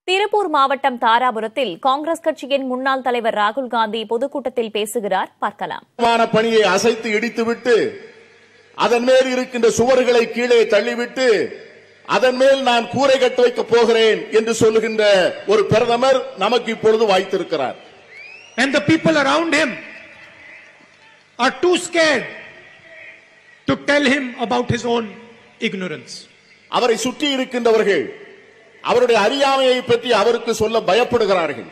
திருப்பூர் மாவட்டம் தாராபுரத்தில் காங்கிரஸ் கட்சியின் முன்னாள் தலைவர் ராகுல் காந்தி பொதுக்கூட்டத்தில் பேசுகிறார் பார்க்கலாம் கட்டுமான பணியை அசைத்து இடித்துவிட்டு அதன் மேல் இருக்கின்ற சுவர்களை கீழே தள்ளிவிட்டு அதன் மேல் நான் கூரை கட்ட வைக்கப் போகிறேன் என்று சொல்லுகின்ற ஒரு பிரதமர் நமக்கு இப்பொழுது வாய்த்திருக்கிறார் And the people around him are too scared to tell him about his own ignorance. அவரை சுற்றி இருக்கின்றவர்கள் அவருடைய அறியாமையை பற்றி அவருக்கு சொல்ல பயப்படுகிறார்கள்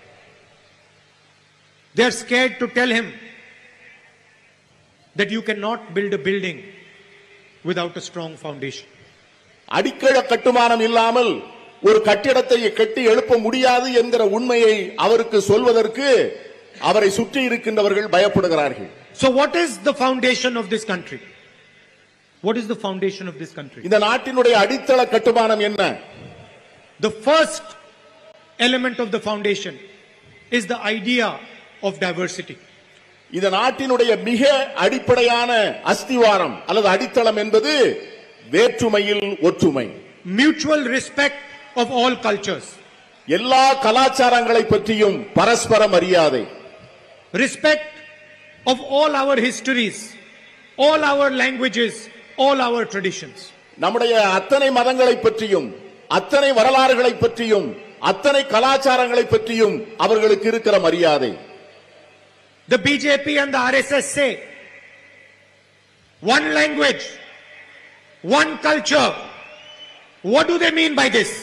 They are scared to tell him that you cannot build a building without a strong foundation. அடிக்கழ கட்டுமானம் இல்லாமல் ஒரு கட்டிடத்தை கட்டி எழுப்ப முடியாது என்கிற உண்மையை அவருக்கு சொல்வதற்கு அவரை சுற்றி இருக்கின்றவர்கள் பயப்படுகிறார்கள் So, what is the foundation of this country? What is the foundation of this country? இந்த நாட்டினுடைய அடித்தள கட்டுமானம் என்ன The first element of the foundation is the idea of diversity. இந்த நாட்டினுடைய மிக அடிப்படையான அஸ்திவாரம் அல்லது அடித்தளம் என்பது வேற்றுமையில் ஒற்றுமை Mutual respect of all cultures. எல்லா கலாச்சாரங்களை பற்றியும் பரஸ்பர மரியாதை Respect of all our histories, all our languages, all our traditions. நம்முடைய அத்தனை மதங்களை பற்றியும் அத்தனை வரலாறுகளை பற்றியும் அத்தனை கலாச்சாரங்களை பற்றியும் அவர்களுக்கு இருக்கிற மரியாதை The BJP and the RSS say one language, one culture. What do they mean by this?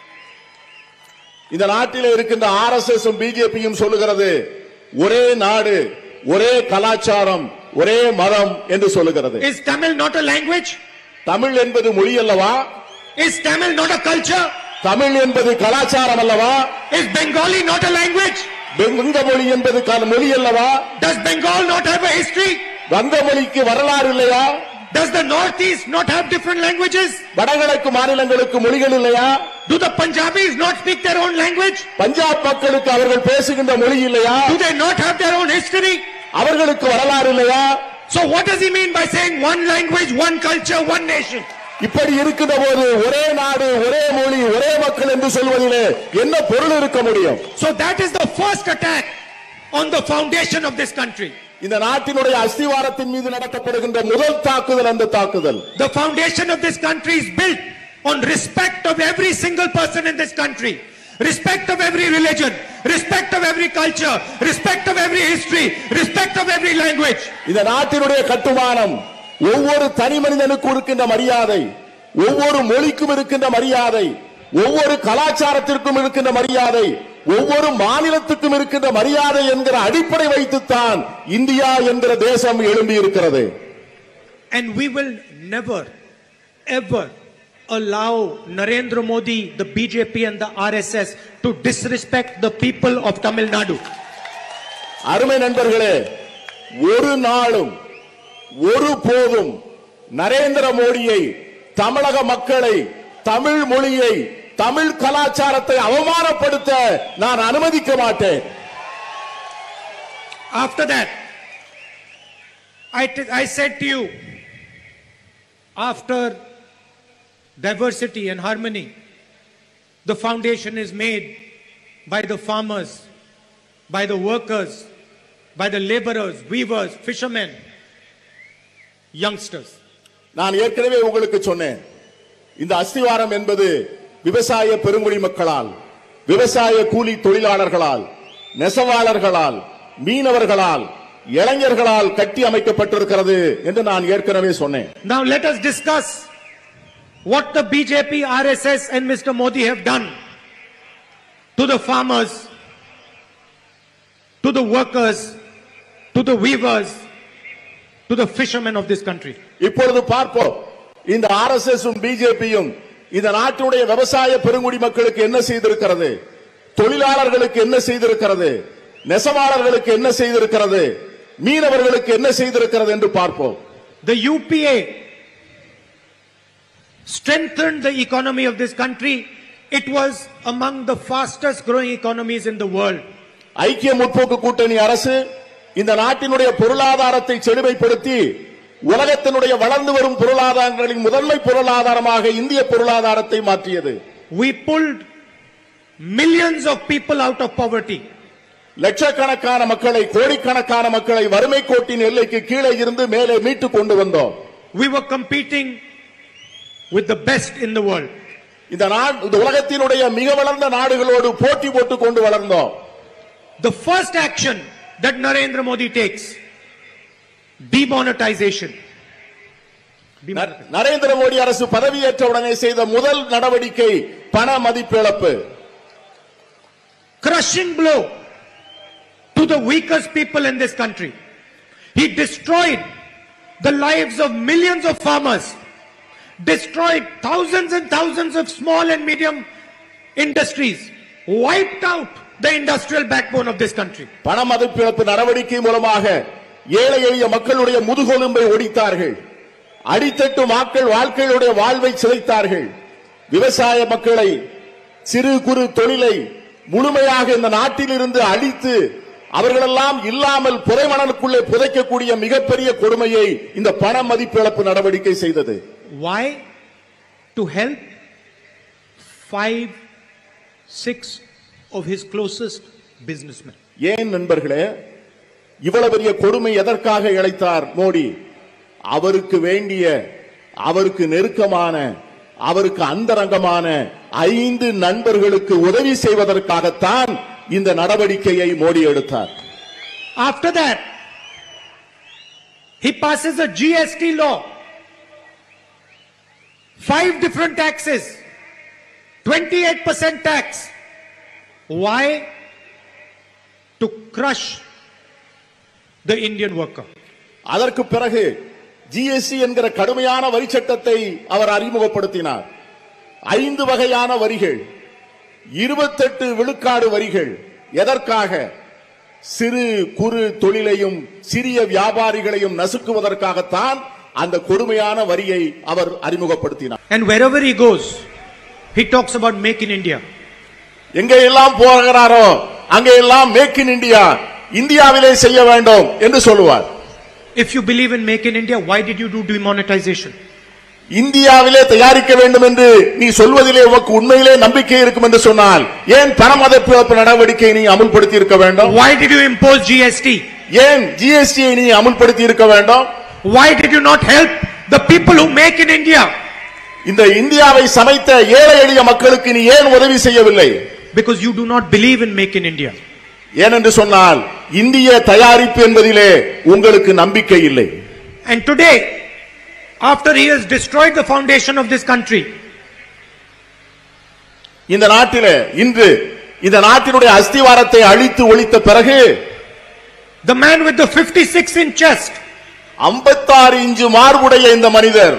இந்த நாட்டில் இருக்கின்ற ஆர் எஸ் எஸ் பிஜேபியும் சொல்லுகிறது ஒரே நாடு ஒரே கலாச்சாரம் ஒரே மதம் என்று சொல்லுகிறது Is Tamil not a language? Tamil என்பது மொழி அல்லவா Is Tamil not a culture? Tamil என்பது கலாச்சாரம் அல்லவா Is Bengali not a language? வங்க மொழி என்பது க- மொழி அல்லவா Does Bengal not have a history? வங்க மொழிக்கு வரலாறு இல்லையா Does the Northeast not have different languages? வடகிழக்கு மாநிலங்களுக்கு மொழிகள் இல்லையா Do the Punjabis not speak their own language? Punjab மக்களுக்கு அவர்கள் பேசுகின்ற மொழி இல்லையா Do they not have their own history? அவர்களுக்கு வரலாறு இல்லையா So what does he mean by saying one language, one culture, one nation? இப்படி இருக்கின்ற போது ஒரே நாடு ஒரே மொழி ஒரே மக்கள் என்று சொல்வதிலே என்ன பொருள் இருக்க முடியும் So that is the first attack on the foundation of this country. இந்த நாட்டினுடைய அஸ்திவாரத்தின் மீது நடத்தப்படுகின்ற முதல் தாக்குதல் அந்த தாக்குதல் The foundation of this country is built on respect of every single person in this country. Respect of every religion, respect of every culture, respect of every history, respect of every language. இந்த நாட்டினுடைய கட்டுமானம் ஒவ்வொரு தனி மனிதனுக்கும் இருக்கின்ற மரியாதை ஒவ்வொரு மொழிக்கும் இருக்கின்ற மரியாதை ஒவ்வொரு கலாச்சாரத்திற்கும் இருக்கின்ற மரியாதை ஒவ்வொரு மாநிலத்துக்கும் இருக்கின்ற மரியாதை என்கிற அடிப்படை வைத்துத்தான் இந்தியா என்கிற தேசம் எழும்பி இருக்கிறது And we will never, ever allow Narendra Modi, the BJP and the RSS to disrespect the people of Tamil Nadu. அருமை நண்பர்களே ஒரு நாளும் ஒரு போதும் நரேந்திர மோடியை தமிழக மக்களை தமிழ் மொழியை தமிழ் கலாச்சாரத்தை அவமானப்படுத்த நான் அனுமதிக்க மாட்டேன் After that, I, t- I said to you, after diversity and harmony, the foundation is made by the farmers, by the workers, by the laborers, weavers, fishermen, youngsters. நான் ஏற்கனவே உங்களுக்கு சொன்னேன் இந்த அஸ்திவாரம் என்பது விவசாய பெருங்குடி மக்களால் விவசாய கூலி தொழிலாளர்களால் நெசவாளர்களால் மீனவர்களால் இளைஞர்களால் கட்டி அமைக்கப்பட்டிருக்கிறது என்று நான் ஏற்கனவே சொன்னேன் Now let us discuss what the BJP, RSS and Mr. Modi have done to the farmers, to the workers, to the weavers, to the fishermen of this country. இப்பொழுது பார்ப்போம் இந்த ஆர் எஸ் எஸ் பிஜேபியும் இந்த நாட்டினுடைய விவசாய பெருங்குடி மக்களுக்கு என்ன செய்திருக்கிறது தொழிலாளர்களுக்கு என்ன செய்திருக்கிறது நெசவாளர்களுக்கு என்ன செய்திருக்கிறது மீனவர்களுக்கு என்ன செய்திருக்கிறது என்று பார்ப்போம் The UPA strengthened the economy of this country. It was among the fastest growing economies in the world. ஐக்கிய முற்போக்கு கூட்டணி அரசு இந்த நாட்டினுடைய பொருளாதாரத்தை செழுமைப்படுத்தி உலகத்தினுடைய வளர்ந்து வரும் பொருளாதாரங்களின் முதன்மை பொருளாதாரமாக இந்திய பொருளாதாரத்தை மாற்றியது We pulled millions of people out of poverty. லட்சக்கணக்கான மக்களை கோடிக்கணக்கான மக்களை வறுமை கோட்டின் எல்லைக்கு கீழே இருந்து மேலே மீட்டு கொண்டு வந்தோம் We were competing with the best in the world. இந்த நாடு இந்த உலகத்தினுடைய மிக வளர்ந்த நாடுகளோடு போட்டி போட்டு கொண்டு வளர்ந்தோம் The first action that Narendra Modi takes, demonetization. ந- நரேந்திர மோடி அரசு பதவியேற்ற உடனே செய்த முதல் நடவடிக்கை பண மதிப்பிழப்பு Crushing blow to the weakest people in this country. He destroyed the lives of millions of farmers, destroyed thousands and thousands of small and medium industries, wiped out the industrial backbone of this country. பண மதிப்பிழப்பு நடவடிக்கை மூலமாக ஏழை எளிய மக்களுடைய முதுகொலும்பை ஒடித்தார்கள் அடித்தட்டு மக்கள் வாழ்க்கையுடைய வாழ்வை சிதைத்தார்கள் விவசாய மக்களை சிறு குறு தொழிலை முழுமையாக இந்த நாட்டிலிருந்து அழித்து அவர்களெல்லாம் இல்லாமல் புதைமணலுக்குள்ளே புதைக்கக்கூடிய மிகப்பெரிய கொடுமையை இந்த பண மதிப்பிழப்பு நடவடிக்கை செய்தது Why? To help five, six of his closest businessmen. ஏன் நண்பர்களே இவ்வளவு பெரிய கொடுமை எதற்காக இழைத்தார் மோடி அவருக்கு வேண்டிய அவருக்கு நெருக்கமான அவருக்கு அந்தரங்கமான ஐந்து நண்பர்களுக்கு உதவி செய்வதற்காகத்தான் இந்த நடவடிக்கையை மோடி எடுத்தார் After that, he passes a GST law. Five different taxes. 28% tax. Why? To crush the Indian worker. அதற்கு பிறகு ஜிஎஸ்டி என்கிற கடுமையான வரி சட்டத்தை அவர் அறிமுகப்படுத்தினார் ஐந்து வகையான வரிகள் இருபத்தெட்டு விழுக்காடு வரிகள் எதற்காக சிறு குறு தொழிலையும் சிறிய வியாபாரிகளையும் நசுக்குவதற்காகத்தான் அந்த கொடுமையான வரியை அவர் அறிமுகப்படுத்தினார் And wherever he goes, he talks about make in India. எங்கே எல்லாம் போகிறாரோ அங்கே எல்லாம் மேக் இன் இந்தியா இந்தியாவிலே செய்ய வேண்டும் என்று சொல்லுவார் If you believe in make in India, why did you do demonetization? இந்தியாவிலே தயாரிக்க வேண்டும் என்று நீ சொல்வதிலே உனக்கு உண்மையிலே நம்பிக்கை இருக்கும் என்று சொன்னால் ஏன் பணமதிப்பிழப்பு நடவடிக்கை நீ அமுல்படுத்தி இருக்க வேண்டும் Why did you impose GST? ஏன் ஜிஎஸ்டியை நீ அமுல்படுத்தி இருக்க வேண்டும் Why did you not help the people who make in India? இந்த இந்தியாவை சமைத்த ஏழை எளிய மக்களுக்கு நீ ஏன் உதவி செய்யவில்லை Because you do not believe in make in India. ஏனென்று சொன்னால் இந்திய தயாரிப்பு என்பதிலே உங்களுக்கு நம்பிக்கை இல்லை And today, after he has destroyed the foundation of this country, இந்த நாட்டிலே இன்று இந்த நாட்டினுடைய அஸ்திவாரத்தை அழித்து ஒழித்த பிறகு the man with the 56 inch chest, 56 inch மார்புடைய இந்த மனிதர்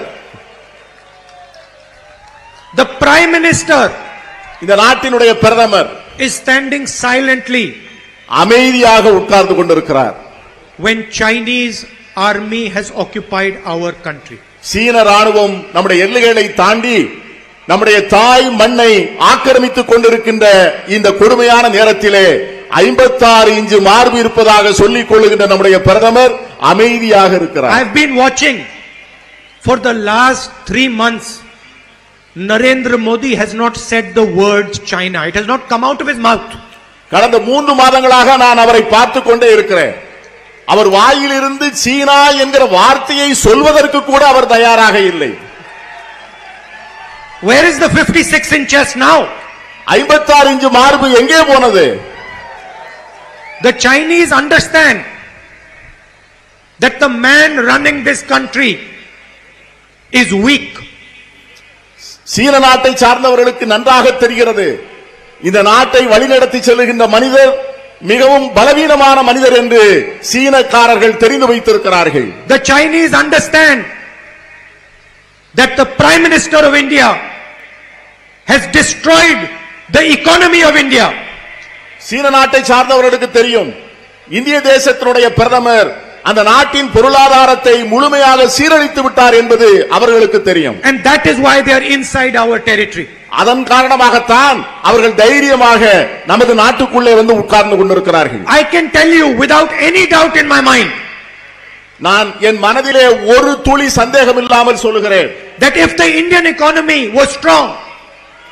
the prime minister, இந்த நாட்டினுடைய பிரதமர் is standing silently அமைதியாக உட்கார்ந்து கொண்டிருக்கிறார் when Chinese army has occupied our country. சீன ராணுவம் நம்முடைய எல்லைகளை தாண்டி நம்முடைய தாய் மண்ணை ஆக்கிரமித்துக் கொண்டிருக்கின்ற இந்த கொடுமையான நேரத்திலே 56 இன்ச்சு மார்பு இருப்பதாக சொல்லிக் கொள்ளுகின்ற நம்முடைய பிரதமர் அமைதியாக இருக்கிறார் I've been watching for the last three months. Narendra Modi has not said the words China. It has not come out of his mouth. கடந்த மூன்று மாதங்களாக நான் அவரை பார்த்து கொண்டே இருக்கிறேன் அவர் வாயிலிருந்து சீனா என்கிற வார்த்தையை சொல்வதற்கு கூட அவர் தயாராக இல்லை Where is the 56 inch chest now? 56 inch மார்பு எங்கே போனது The Chinese understand that the man running this country is weak. சீன நாட்டை சார்ந்தவர்களுக்கு நன்றாக தெரிகிறது இந்த நாட்டை வழிநடத்தி செல்லுகின்ற மனிதர் மிகவும் பலவீனமான மனிதர் என்று சீனக்காரர்கள் தெரிந்து வைத்திருக்கிறார்கள் The Chinese understand that the Prime Minister of India has destroyed the economy of India. சீன நாட்டை சார்ந்தவர்களுக்கு தெரியும் இந்திய தேசத்தினுடைய பிரதமர் அந்த நாட்டின் பொருளாதாரத்தை முழுமையாக சீரழித்து விட்டார் என்பது அவர்களுக்கு தெரியும் And that is why they are inside our territory. அதன் காரணமாகத்தான் அவர்கள் தைரியமாக நமது நாட்டுக்குள்ளே வந்து உட்கார்ந்து கொண்டிருக்கிறார்கள் I can tell you without any doubt in my mind நான் என் மனதிலே ஒரு துளி சந்தேகம் இல்லாமல் சொல்லுகிறேன் that if the Indian economy was strong,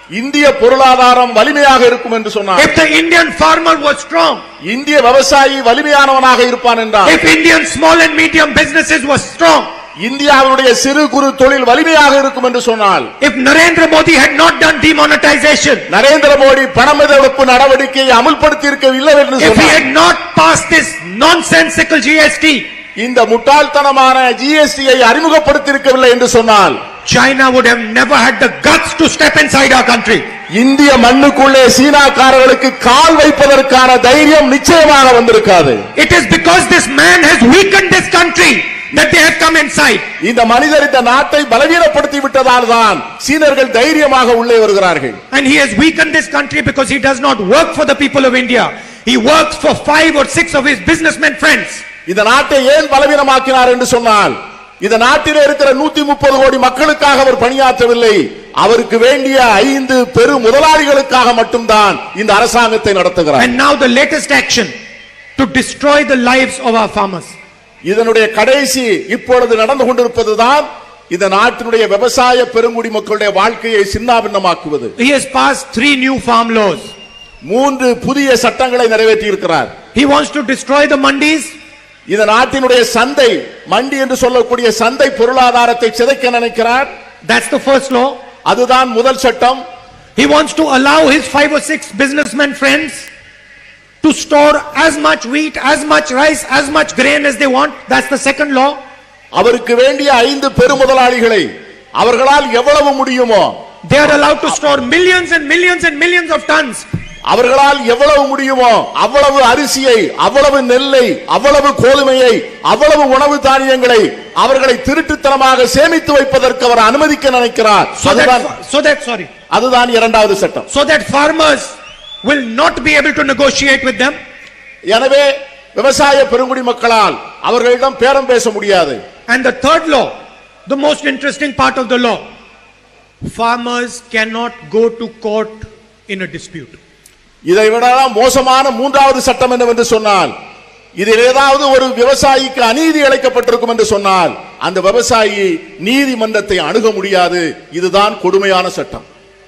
இந்திய பொருளாதாரம் வலிமையாக இருக்கும் என்று சொன்னார் if the Indian farmer was strong, இந்திய விவசாயி வலிமையானவனாக இருப்பான் என்றார் if Indian small and medium businesses were strong, இந்தியாவுடைய சிறு குறு தொழில் வலிமையாக இருக்கும் என்று சொன்னால் if Narendra Modi had not done demonetization, Narendra Modi பணமிதழப்பு நடவடிக்கையை அமுல்படுத்தி இருக்கவில்லை என்று if he சொன்னார் had not passed this nonsensical GST, இந்த முட்டாள்தனமான ஜிஎஸ்டியை அறிமுகப்படுத்தி இருக்கவில்லை என்று சொன்னால் China would have never had the guts to step inside our country. இந்திய மண்ணுக்குள்ளே சீனாக்காரர்களுக்கு கால் வைப்பதற்கான தைரியம் நிச்சயமாக வந்திருக்காது It is because this man has weakened this country that they have come inside. இந்த மனிதர் இந்த நாட்டை பலவீனப்படுத்தி விட்டதால் தான் சீனர்கள் தைரியமாக உள்ளே வருகிறார்கள் And he has weakened this country because he does not work for the people of India. He works for five or six of his businessmen friends. இந்த நாட்டை ஏன் பலவீனமாக்கினார் என்று சொன்னால் இந்த நாட்டிலே இருக்கிற நூத்தி முப்பது கோடி மக்களுக்காக அவர் பணியாற்றவில்லை அவருக்கு வேண்டிய ஐந்து பெரு முதலாளிகளுக்காக மட்டும்தான் இந்த அரசாங்கத்தை நடத்துகிறார் And now the latest action to destroy the lives of our farmers. இதனுடைய கடைசி இப்பொழுது நடந்து கொண்டிருப்பதுதான் இந்த நாட்டினுடைய விவசாய பெருங்குடி மக்களுடைய வாழ்க்கையை சின்னாபின்னமாக்குவது He has passed three new farm laws. மூன்று புதிய சட்டங்களை நிறைவேற்றி இருக்கிறார் He wants to destroy the mandis. இந்த நாட்டினுடைய சந்தை மண்டி என்று சொல்லக்கூடிய சந்தை பொருளாதாரத்தை சிதைக்க நினைக்கிறார் That's the first law. அதுதான் முதல் சட்டம் He wants to allow his five or six businessmen friends to store as much wheat, as much rice, as much grain as they want. That's the second law. அவருக்கு வேண்டிய ஐந்து பெருமுதலாளிகளை அவர்களால் எவ்வளவு முடியுமோ They are allowed to store millions and millions and millions of tons. அவர்களால் எவ்வளவு முடியுமோ அவ்வளவு அரிசியை அவ்வளவு நெல்லை அவ்வளவு கோதுமையை அவ்வளவு உணவு தானியங்களை அவர்களை திருட்டுத்தனமாக சேமித்து வைப்பதற்கு அவர் அனுமதிக்க நினைக்கிறார் So அதுதான் that, so that, sorry, அதுதான் இரண்டாவது சட்டம் so that farmers will not be able to negotiate with them. எனவே விவசாய பெருங்குடி மக்களால் அவர்களிடம் பேரம் பேச முடியாது And the third law, the most interesting part of the law, farmers cannot go to court in a dispute. இதை விட மோசமான மூன்றாவது சட்டம் என்னவென்று சொன்னால் இதில் ஏதாவது ஒரு விவசாயிக்கு அநீதி இழைக்கப்பட்டிருக்கும் என்று சொன்னால் அந்த விவசாயி நீதிமன்றத்தை அணுக முடியாது இதுதான் கொடுமையான சட்டம்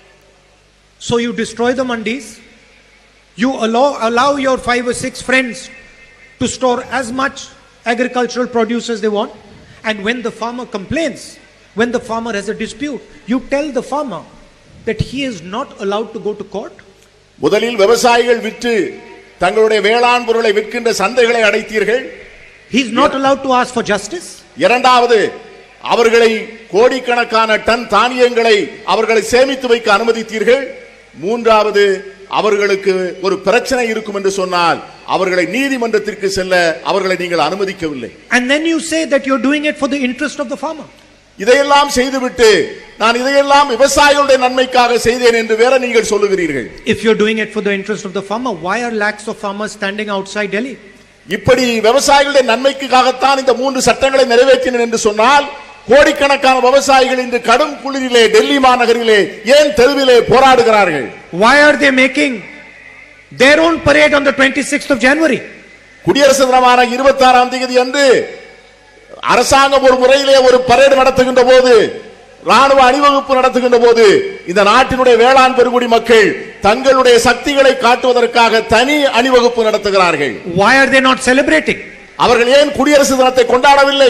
So you destroy the mandis, you allow, allow your five or six friends to store as much agricultural produce as they want, and when the farmer complains, when the farmer has a dispute, you tell the farmer that he is not allowed to go to court. முதலில் விவசாயிகள் விற்று தங்களுடைய வேளாண் பொருளை விற்கின்ற சந்தைகளை அடைத்தீர்கள் He is not allowed to ask for justice. இரண்டாவது அவர்களை கோடிக்கணக்கான டன் தானியங்களை அவர்களை சேமித்து வைக்க அனுமதித்தீர்கள் மூன்றாவது அவர்களுக்கு ஒரு பிரச்சனை இருக்கும் என்று சொன்னால் அவர்களை நீதிமன்றத்திற்கு செல்ல அவர்களை நீங்கள் அனுமதிக்கவில்லை And then you say that you're doing it for the interest of the farmer. இதையெல்லாம் செய்துவிட்டு நான் இதையெல்லாம் விவசாயிகளுடைய நன்மைக்காக செய்தேன் என்று வேற நீங்கள் சொல்லுகிறீர்கள் If you're doing it for the interest of the farmer, why are lakhs of farmers standing outside Delhi? இப்படி விவசாயிகளுடைய நன்மைக்காகத்தான் இந்த மூன்று சட்டங்களை நிறைவேற்றினேன் என்று சொன்னால் கோடிக்கணக்கான விவசாயிகள் இன்று கடும் குளிரிலே டெல்லி மாநகரிலே ஏன் தெருவிலே போராடுகிறார்கள் Why are they making their own parade on the 26th of January? குடியரசு தினமான இருபத்தி ஆறாம் தேதி அன்று அரசாங்கம் ஒரு முறையிலே ஒரு பரேடு நடத்துகின்ற போது ராணுவ அணிவகுப்பு நடத்துகின்ற போது இந்த நாட்டினுடைய வேளாண் பெருங்குடி மக்கள் தங்களுடைய சக்திகளை காட்டுவதற்காக தனி அணிவகுப்பு நடத்துகிறார்கள் Why are they not celebrating? அவர்கள் ஏன் குடியரசு தினத்தை கொண்டாடவில்லை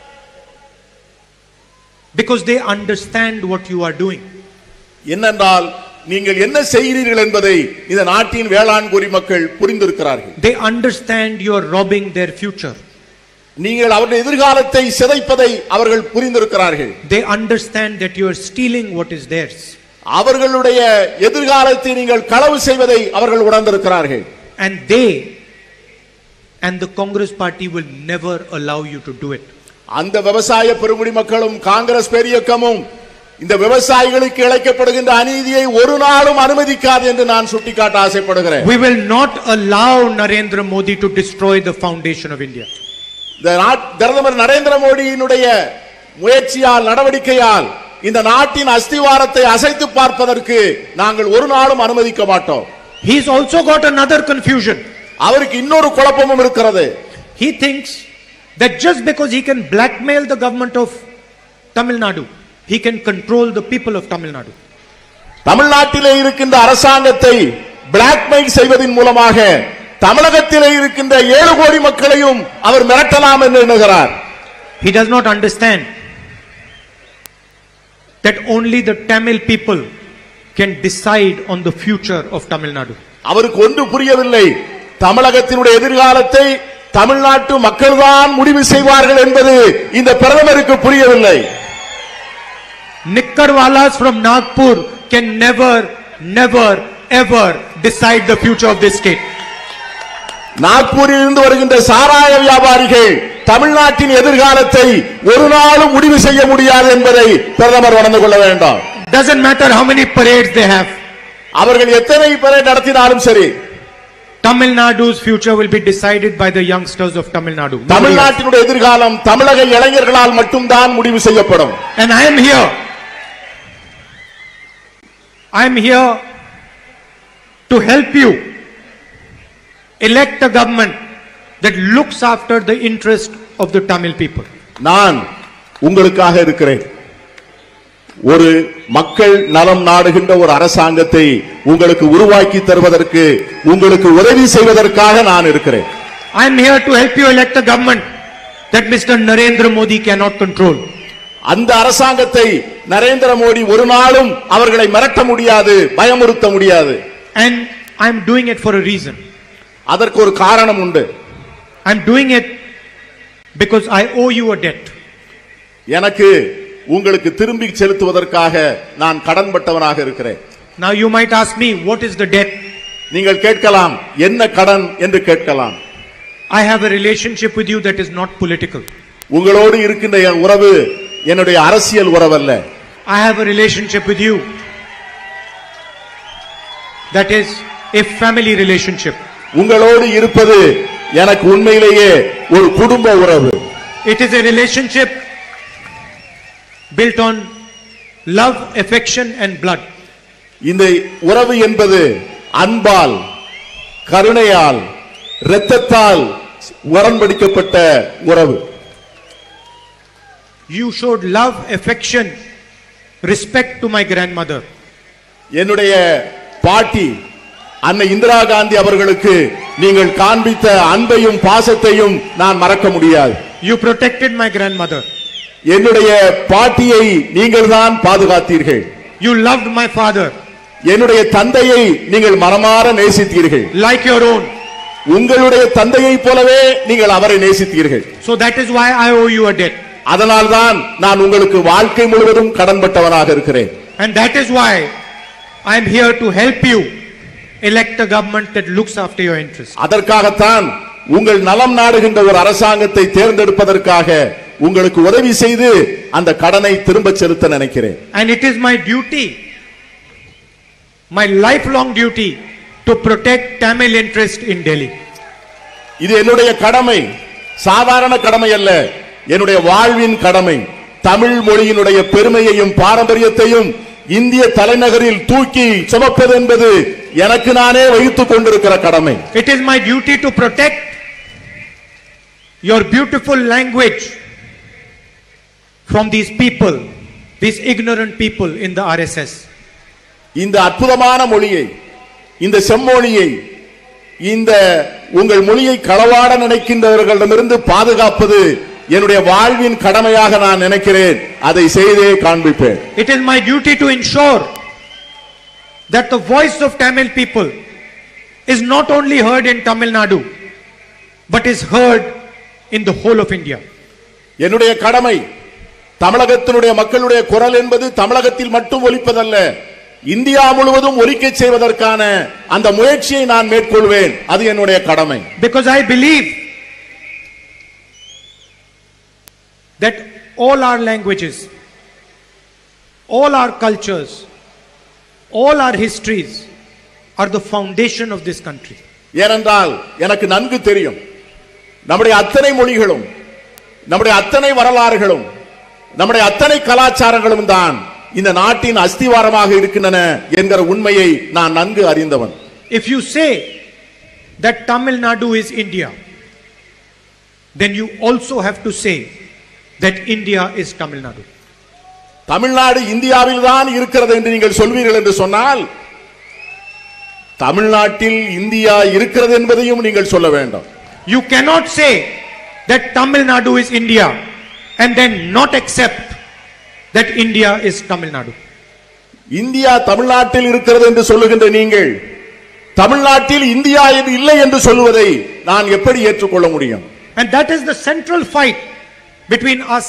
Because they understand what you are doing. என்னென்றால் நீங்கள் என்ன செய்கிறீர்கள் என்பதை இந்த நாட்டின் வேளாண் குறி மக்கள் புரிந்திருக்கிறார்கள் They understand you are robbing their future. நீங்கள் அவருடைய எதிர்காலத்தை சிதைப்பதை அவர்கள் புரிந்திருக்கிறார்கள் They understand that you are stealing what is theirs. அவர்களுடைய எதிர்காலத்தை நீங்கள் களவு செய்வதை அவர்கள் உணர்ந்திருக்கிறார்கள் And they and the Congress party will never allow you to do it. அந்த விவசாய பெருங்குடி மக்களும் காங்கிரஸ் பேரியக்கமும் இந்த விவசாயிகளுக்கு இழைக்கப்படுகின்ற அநீதியை ஒரு நாளும் அனுமதிக்காது என்று நான் சுட்டிக்காட்ட ஆசைப்படுகிறேன் We will not allow Narendra Modi to destroy the foundation of India. இந்த நாட்- பிரதமர் நரேந்திர மோடியினுடைய முயற்சியால் நடவடிக்கையால் இந்த நாட்டின் அஸ்திவாரத்தை அசைத்து பார்ப்பதற்கு நாங்கள் ஒரு நாளும் அனுமதிக்க மாட்டோம் He's also got another confusion. அவருக்கு இன்னொரு குழப்பமும் இருக்கிறது He thinks that just because he can blackmail the government of Tamil Nadu, he can control the people of Tamil Nadu. தமிழ்நாட்டிலே இருக்கின்ற அரசாங்கத்தை பிளாக்மெயில் செய்வதன் மூலமாக தமிழகத்திலே இருக்கின்ற ஏழு கோடி மக்களையும் அவர் மிரட்டலாம் என்று எண்ணுகிறார் He does not understand that only the Tamil people can decide on the future of Tamil Nadu. அவருக்கு ஒன்று புரியவில்லை தமிழகத்தினுடைய எதிர்காலத்தை தமிழ்நாட்டு மக்கள்தான் முடிவு செய்வார்கள் என்பது இந்த பிரதமருக்கு புரியவில்லை Nikkarwalas from Nagpur can never, never, ever decide the future of this state. நாக்பூரில் இருந்து வருகின்ற சாராய வியாபாரிகள் தமிழ்நாட்டின் எதிர்காலத்தை ஒரு நாளும் முடிவு செய்ய முடியாது என்பதை பிரதமர் உணர்ந்து கொள்ள வேண்டாம் Doesn't matter how many parades they have. அவர்கள் எத்தனை பேரை நடத்தினாலும் சரி Tamil Nadu's future will be decided by the youngsters of Tamil Nadu. Nobody else. தமிழ்நாட்டினுடைய எதிர்காலம் தமிழக இளைஞர்களால் மட்டும்தான் முடிவு செய்யப்படும் And I am here. I am here to help you elect a government that looks after the interest of the Tamil people. நான் உங்களுக்காக இருக்கிறேன் ஒரு மக்கள் நலம் நாடுகின்ற ஒரு அரசாங்கத்தை உங்களுக்கு உருவாக்கி தருவதற்கு உங்களுக்கு உதவி செய்வதற்காக நான் இருக்கிறேன் I am here to help you elect a government that Mr. Narendra Modi cannot control. அந்த அரசாங்கத்தை நரேந்திர மோடி ஒரு நாளும் அவர்களை மிரட்ட முடியாது பயமுறுத்த முடியாது And I am doing it for a reason. அதற்கு ஒரு காரணம் உண்டு I am doing it because I owe you a debt. எனக்கு உங்களுக்கு திரும்பி செலுத்துவதற்காக நான் கடன்பட்டவனாக இருக்கிறேன் Now you might ask me, what is the debt? நீங்கள் கேட்கலாம் என்ன கடன் என்று கேட்கலாம் I have a relationship with you that is not political. உங்களோடு இருக்கின்ற என் உறவு என்னுடைய அரசியல் உறவல்ல I have a relationship with you that is a family relationship. உங்களோடு இருப்பது எனக்கு உண்மையிலேயே ஒரு குடும்ப உறவு It is a relationship built on love, affection, and blood. இந்த உறவு என்பது அன்பால் கருணையால் இரத்தத்தால் உடன்படிக்கப்பட்ட உறவு You showed love, affection, respect to my grandmother. என்னுடைய பாட்டி அன்னை இந்திரா காந்தி அவர்களுக்கு நீங்கள் காண்பித்த அன்பையும் பாசத்தையும் நான் மறக்க முடியாது You protected my grandmother. என்னுடைய பாட்டியை நீங்கள் தான் பாதுகாத்தீர்கள் You loved my father என்னுடைய தந்தையை நீங்கள் மனமாற நேசித்தீர்கள் like your own. உங்களுடைய தந்தையைப் போலவே நீங்கள் அவரை நேசித்தீர்கள் So that is why I owe you a debt. அதனால்தான் நான் உங்களுக்கு வாழ்க்கை முழுவதும் கடன்பட்டவனாக இருக்கிறேன் And that is why I am here to help you elect a government that looks after your interests. அதற்காகத்தான் உங்கள் நலம் நாடுகின்ற ஒரு அரசாங்கத்தை தேர்ந்தெடுப்பதற்காக உங்களுக்கு உதவி செய்து அந்த கடனை திரும்ப செலுத்த நினைக்கிறேன் And it is my duty, my lifelong duty, to protect Tamil interest in Delhi. இது என்னுடைய கடமை சாதாரண கடமை அல்ல என்னுடைய வாழ்வின் கடமை தமிழ் மொழியினுடைய பெருமையையும் பாரம்பரியத்தையும் இந்திய தலைநகரில் தூக்கி சுமப்பது என்பது எனக்கு நானே வகித்துக் கொண்டிருக்கிற கடமை It is my duty to protect your beautiful language from these people, these ignorant people in the RSS. இந்த அற்புதமான மொழியை இந்த செம்மொழியை இந்த உங்கள் மொழியை களவாட நினைக்கின்றவர்களிடமிருந்து பாதுகாப்பது என்னுடைய வாழ்வின் கடமையாக நான் நினைக்கிறேன் அதை செய்தே காண்பிப்பேன் It is my duty to ensure that the voice of Tamil people is not only heard in Tamil Nadu, but is heard in the whole of India. என்னுடைய கடமை தமிழகத்தினுடைய மக்களுடைய குரல் என்பது தமிழகத்தில் மட்டும் ஒலிப்பதல்ல இந்தியா முழுவதும் ஒலிக்கச் செய்வதற்கான அந்த முயற்சியை நான் மேற்கொள்வேன் அது என்னுடைய கடமை Because I believe that all our languages, all our cultures, all our histories are the foundation of this country. ஏனென்றால் எனக்கு நன்கு தெரியும் நம்முடைய அத்தனை மொழிகளும் நம்முடைய அத்தனை வரலாறுகளும் நம்முடைய அத்தனை கலாச்சாரங்களும் தான் இந்த நாட்டின் அஸ்திவாரமாக இருக்கின்றன என்கிற உண்மையை நான் நன்கு அறிந்தவன் If you say that Tamil Nadu is India, then you also have to say that India is Tamil Nadu. Tamil Nadu இந்தியாவில் தான் இருக்கிறது என்று நீங்கள் சொல்வீர்கள் என்று சொன்னால் தமிழ்நாட்டில் இந்தியா இருக்கிறது என்பதையும் நீங்கள் சொல்ல வேண்டும் You cannot say that Tamil Nadu is India and then not accept that India is Tamil Nadu. India தமிழ்நாட்டில் இருக்கிறது என்று சொல்லுகின்ற நீங்கள் தமிழ்நாட்டில் இந்தியா இது இல்லை என்று சொல்லுவதை நான் எப்படி ஏற்றுக்கொள்ள முடியும் And that is the central fight between us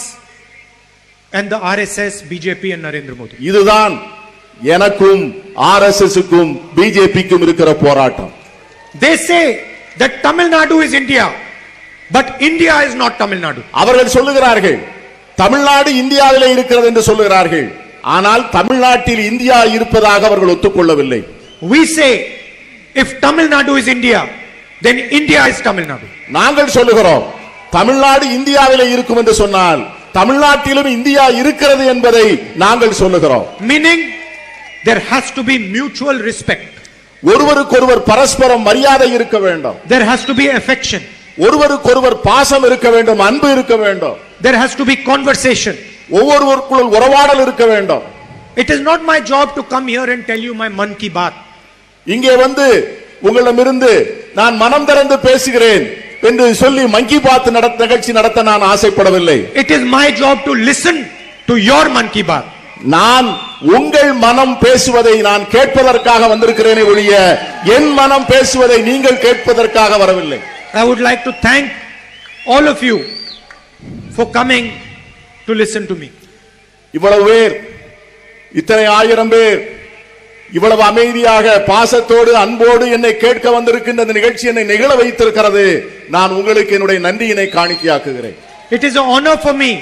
and the RSS, BJP and Narendra Modi. இதுதான் எனக்கும் ஆர்எஸ்எஸ்க்கும் பிஜேபிக்கும் இருக்கிற போராட்டம் They say that Tamil Nadu is India, but India is not Tamil Nadu. அவர்கள் சொல்லுகிறார்கள் தமிழ்நாடு இந்தியாவிலே இருக்கிறது என்று சொல்லுகிறார்கள் ஆனால் தமிழ்நாட்டில் இந்தியா இருப்பதாக அவர்கள் ஒத்துக்கொள்ளவில்லை We say if Tamil Nadu is India, then India is Tamil Nadu. நாங்கள் சொல்லுகிறோம் தமிழ்நாடு இந்தியாவிலே இருக்கும் என்று சொன்னால் தமிழ்நாட்டிலும் இந்தியா இருக்கிறது என்பதை நாங்கள் சொல்லுகிறோம் Meaning there has to be mutual respect, ஒருவருக்கொருவர் பரஸ்பரம் மரியாதை இருக்க வேண்டும் there has to be affection, ஒருவருக்கொருவர் பாசம் இருக்க வேண்டும் அன்பு இருக்க வேண்டும் there has to be conversation. ஒவ்வொருவருக்குள் உறவாடல் இருக்க வேண்டும் It is not my job to come here and tell you my man ki baat. இங்கே வந்து உங்களிடமிருந்து நான் மனம் திறந்து பேசுகிறேன் என்று சொல்லி மங்கி பாத் நடத்த நிகழ்ச்சி நடத்த நான் ஆசைப்படவில்லை It is my job to listen to your man ki baat. நான் உங்கள் மனம் பேசுவதை நான் கேட்பதற்காக வந்திருக்கிறேனே ஒழிய என் மனம் பேசுவதை நீங்கள் கேட்பதற்காக வரவில்லை I would like to thank all of you for coming to listen to me. இவ்வளவு பேர் இத்தனை ஆயிரம் பேர் இவ்வளவு அமைதியாக பாசத்தோடு அன்போடு என்னை கேட்க வந்திருக்கின்ற இந்த நிகழ்ச்சி என்னை நிகழ வைத்திருக்கிறது நான் உங்களுக்கு என்னுடைய நன்றியினை காணிக்கையாக்குகிறேன் It is an honor for me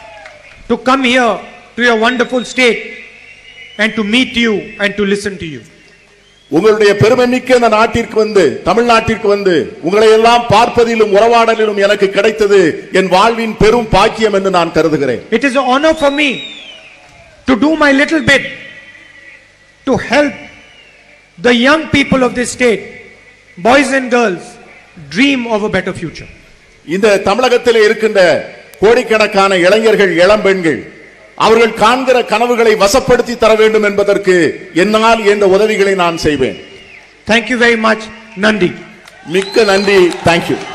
to come here to your wonderful state and to meet you and to listen to you. உங்களுடைய பெருமை மிக்க இந்த நாட்டிற்கு வந்து தமிழ்நாட்டிற்கு வந்து உங்களை எல்லாம் பார்ப்பதிலும் உறவாடலிலும் எனக்கு கிடைத்தது என் வாழ்வின் பெரும் பாக்கியம் என்று நான் கருதுகிறேன் It is an honor for me to do my little bit to help the young people of this state, boys and girls, dream of a better future. இந்த தமிழகத்திலே இருக்கின்ற கோடிக்கணக்கான இளைஞர்கள் இளம்பெண்கள் அவர்கள் காண்கிற கனவுகளை வசப்படுத்தி தர வேண்டும் என்பதற்கு என்னால் என்ற உதவிகளை நான் செய்வேன் Thank you very much, Nandi. மிக்க நன்றி தேங்க்யூ